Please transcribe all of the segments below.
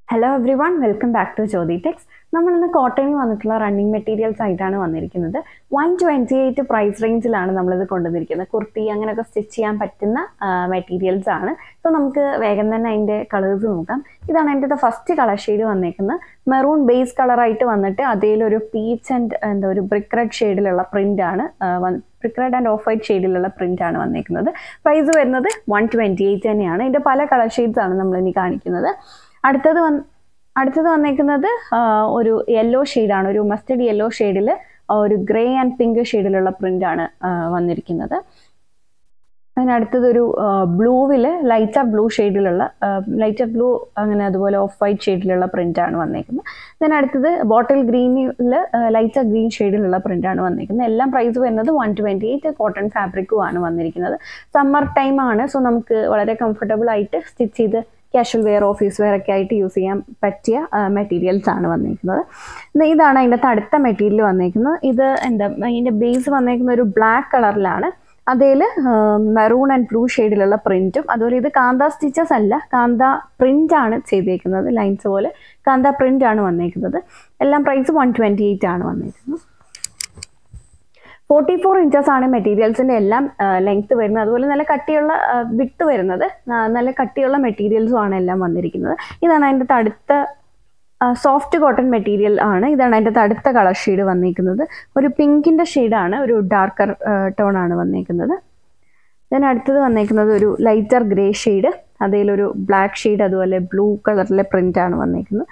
hello everyone welcome back to Jyothi techs നമ്മൾ ഇന്ന് കോട്ടണിൽ വന്നിട്ടുള്ള റണ്ണിങ് മെറ്റീരിയൽസ് ആയിട്ടാണ് വന്നിരിക്കുന്നത് വൺ ട്വൻറ്റി എയ്റ്റ് പ്രൈസ് റേഞ്ചിലാണ് നമ്മളിത് കൊണ്ടുവന്നിരിക്കുന്നത് കുർത്തി അങ്ങനെയൊക്കെ സ്റ്റിച്ച് ചെയ്യാൻ പറ്റുന്ന മെറ്റീരിയൽസ് ആണ് സോ നമുക്ക് വേഗം തന്നെ അതിൻ്റെ കളേഴ്സ് നോക്കാം ഇതാണ് എൻ്റെ ഫസ്റ്റ് കളർ ഷെയ്ഡ് വന്നേക്കുന്നത് മെറൂൺ ബേസ് കളറായിട്ട് വന്നിട്ട് അതിലൊരു പീച്ച് ആൻഡ് എന്താ ഒരു ബ്രിക്ക് റെഡ് ഷെയ്ഡിലുള്ള പ്രിൻ്റ് ആണ് brick red and off white ഷെയ്ഡിലുള്ള പ്രിൻ്റ് ആണ് വന്നേക്കുന്നത് പ്രൈസ് വരുന്നത് വൺ ട്വൻറ്റി എയ്റ്റ് തന്നെയാണ് ഇതിൻ്റെ പല കളർ ഷെയ്ഡ്സ് ആണ് നമ്മളിനി കാണിക്കുന്നത് അടുത്തത് വന്ന് അടുത്തത് വന്നേക്കുന്നത് ഒരു യെല്ലോ ഷെയ്ഡാണ് ഒരു മസ്റ്റഡ് യെല്ലോ ഷെയ്ഡിൽ ഒരു ഗ്രേ ആൻഡ് പിങ്ക് ഷെയ്ഡിലുള്ള പ്രിൻ്റ് ആണ് വന്നിരിക്കുന്നത് അതിനടുത്തത് ഒരു ബ്ലൂവിൽ ലൈറ്റർ ബ്ലൂ ഷെയ്ഡിലുള്ള ലൈറ്റർ ബ്ലൂ അങ്ങനെ അതുപോലെ ഓഫ് വൈറ്റ് ഷെയ്ഡിലുള്ള പ്രിൻ്റ് ആണ് വന്നേക്കുന്നത് then അടുത്തത് ബോട്ടിൽ ഗ്രീനിൽ ലൈറ്റർ ഗ്രീൻ ഷെയ്ഡിലുള്ള പ്രിൻ്റ് ആണ് വന്നിരിക്കുന്നത് എല്ലാം പ്രൈസ് വരുന്നത് വൺ ട്വൻറ്റി എയ്റ്റ് കോട്ടൺ ഫാബ്രിക്കും ആണ് വന്നിരിക്കുന്നത് സമ്മർ ടൈം ആണ് സോ നമുക്ക് വളരെ കംഫർട്ടബിൾ ആയിട്ട് സ്റ്റിച്ച് ചെയ്ത് കാഷ്വൽ വെയർ ഓഫീസ് വെയർ ഒക്കെ ആയിട്ട് യൂസ് ചെയ്യാൻ പറ്റിയ മെറ്റീരിയൽസ് ആണ് വന്നിരിക്കുന്നത് ഇതാണ് അതിൻ്റെ അടുത്ത മെറ്റീരിയൽ വന്നിരിക്കുന്നത് ഇത് എന്താ അതിൻ്റെ ബേസ് വന്നിരിക്കുന്ന ഒരു ബ്ലാക്ക് കളറിലാണ് അതിൽ മെറൂൺ ആൻഡ് ബ്ലൂ ഷെയ്ഡിലുള്ള പ്രിൻറ്റും അതുപോലെ ഇത് കാന്ത സ്റ്റിച്ചസ് അല്ല കാന്ത പ്രിൻ്റ് ആണ് ചെയ്തേക്കുന്നത് ലൈൻസ് പോലെ കാന്ത പ്രിൻ്റ് ആണ് വന്നേക്കുന്നത് എല്ലാം പ്രൈസ് വൺ ട്വൻറ്റി എയ്റ്റ് ആണ് വന്നേക്കുന്നത് ഫോർട്ടി ഫോർ ഇഞ്ചസ് ആണ് മെറ്റീരിയൽസിൻ്റെ എല്ലാം ലെങ്ത് വരുന്നത് അതുപോലെ നല്ല കട്ടിയുള്ള വിട്ട് വരുന്നത് നല്ല കട്ടിയുള്ള മെറ്റീരിയൽസും ആണ് എല്ലാം വന്നിരിക്കുന്നത് ഇതാണ് അതിൻ്റെ അടുത്ത സോഫ്റ്റ് കോട്ടൺ മെറ്റീരിയൽ ആണ് ഇതാണ് അതിൻ്റെ അടുത്ത കളർ ഷെയ്ഡ് വന്നിരിക്കുന്നത് ഒരു പിങ്കിൻ്റെ ഷെയ്ഡാണ് ഒരു ഡാർക്കർ ടോൺ ആണ് വന്നിരിക്കുന്നത് then അടുത്തത് വന്നിരിക്കുന്നത് ഒരു ലൈറ്റർ ഗ്രേ ഷെയ്ഡ് അതിലൊരു ബ്ലാക്ക് ഷെയ്ഡ് അതുപോലെ ബ്ലൂ കളറിലെ പ്രിൻ്റ് ആണ് വന്നിരിക്കുന്നത്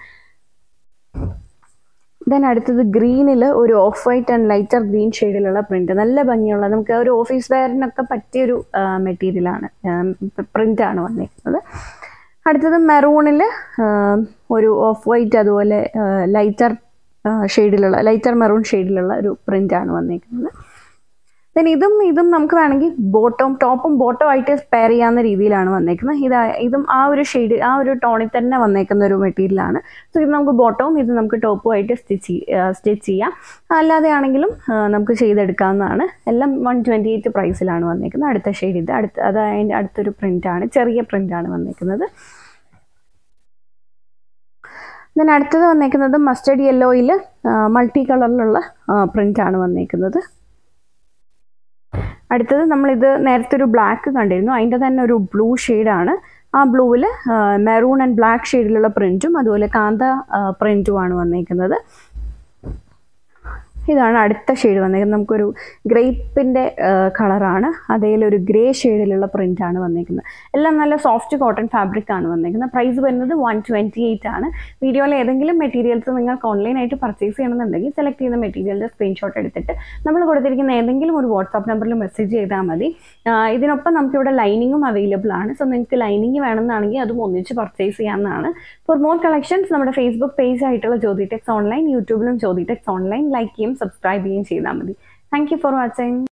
ദെൻ അടുത്തത് ഗ്രീനിൽ ഒരു off white and lighter green ഷെയ്ഡിലുള്ള പ്രിന്റ് നല്ല ഭംഗിയുള്ള നമുക്ക് ഒരു ഓഫീസ് വെയറിനൊക്കെ പറ്റിയൊരു മെറ്റീരിയലാണ് പ്രിന്റ് ആണ് വന്നിരിക്കുന്നത് അടുത്തത് മെറൂണിൽ ഒരു ഓഫ് വൈറ്റ് അതുപോലെ ലൈറ്റർ ഷെയ്ഡിലുള്ള ലൈറ്റർ മെറൂൺ ഷെയ്ഡിലുള്ള ഒരു പ്രിന്റ് ആണ് വന്നിരിക്കുന്നത് ദെൻ ഇതും ഇതും നമുക്ക് വേണമെങ്കിൽ ബോട്ടം ടോപ്പും ബോട്ടം ആയിട്ട് പെയർ ചെയ്യാവുന്ന രീതിയിലാണ് വന്നേക്കുന്നത് ഇത് ഇതും ആ ഒരു ഷെയ്ഡ് ആ ഒരു ടോണിൽ തന്നെ വന്നേക്കുന്ന ഒരു മെറ്റീരിയലാണ് സോ ഇത് നമുക്ക് ബോട്ടവും ഇത് നമുക്ക് ടോപ്പും ആയിട്ട് സ്റ്റിച്ച് സ്റ്റിച്ച് ചെയ്യാം അല്ലാതെ ആണെങ്കിലും നമുക്ക് ചെയ്തെടുക്കാവുന്നതാണ് എല്ലാം വൺ ട്വൻറ്റി എയ്റ്റ് പ്രൈസിലാണ് വന്നേക്കുന്നത് അടുത്ത ഷെയ്ഡ് ഇത് അടുത്ത അത് അതിൻ്റെ അടുത്തൊരു പ്രിൻ്റാണ് ചെറിയ പ്രിൻ്റാണ് വന്നേക്കുന്നത് ദെൻ അടുത്തത് വന്നേക്കുന്നത് മസ്റ്റർഡ് യെല്ലോയിൽ മൾട്ടി കളറിലുള്ള പ്രിൻ്റാണ് വന്നേക്കുന്നത് അടുത്തത് നമ്മളിത് നേരത്തെ ഒരു ബ്ലാക്ക് കണ്ടിരുന്നു അതിൻ്റെ തന്നെ ഒരു ബ്ലൂ ഷെയ്ഡാണ് ആ ബ്ലൂവിൽ മെറൂൺ ആൻഡ് ബ്ലാക്ക് ഷെയ്ഡിലുള്ള പ്രിൻറ്റും അതുപോലെ കാന്ത പ്രിൻറ്റുമാണ് വന്നേക്കുന്നത് ഇതാണ് അടുത്ത ഷെയ്ഡ് വന്നേക്കുന്നത് നമുക്കൊരു ഗ്രേപ്പിൻ്റെ കളറാണ് അതിലൊരു ഗ്രേ ഷെയ്ഡിലുള്ള പ്രിൻ്റ് ആണ് വന്നേക്കുന്നത് എല്ലാം നല്ല സോഫ്റ്റ് കോട്ടൺ ഫാബ്രിക് ആണ് വന്നേക്കുന്നത് പ്രൈസ് വരുന്നത് വൺ ട്വൻറ്റി എയ്റ്റ് ആണ് വീഡിയോയിൽ ഏതെങ്കിലും മെറ്റീരിയൽസ് നിങ്ങൾക്ക് ഓൺലൈനായിട്ട് പർച്ചേസ് ചെയ്യണമെന്നുണ്ടെങ്കിൽ സെലക്ട് ചെയ്യുന്ന മെറ്റീരിയലിൻ്റെ സ്ക്രീൻഷോട്ട് എടുത്തിട്ട് നമ്മൾ കൊടുത്തിരിക്കുന്ന ഏതെങ്കിലും ഒരു വാട്സാപ്പ് നമ്പറിൽ മെസ്സേജ് ചെയ്താൽ മതി ഇതിനൊപ്പം നമുക്കിവിടെ ലൈനിങ്ങും അവൈലബിൾ ആണ് സോ നിങ്ങൾക്ക് ലൈനിങ് വേണമെന്നാണെങ്കിൽ അതും ഒന്നിച്ച് പർച്ചേസ് ചെയ്യാവുന്നതാണ് ഫോർ മോർ കളക്ഷൻസ് നമ്മുടെ ഫേസ്ബുക്ക് പേജ് ആയിട്ടുള്ള ജ്യോതി ടെക്സ് ഓൺലൈൻ യൂട്യൂബിലും ജ്യോതി ടെക്സ് ഓൺലൈൻ ലൈക്ക് ചെയ്യും സബ്സ്ക്രൈബ് ചെയ്യുകയും ചെയ്താൽ മതി താങ്ക് യു ഫോർ വാച്ചിങ്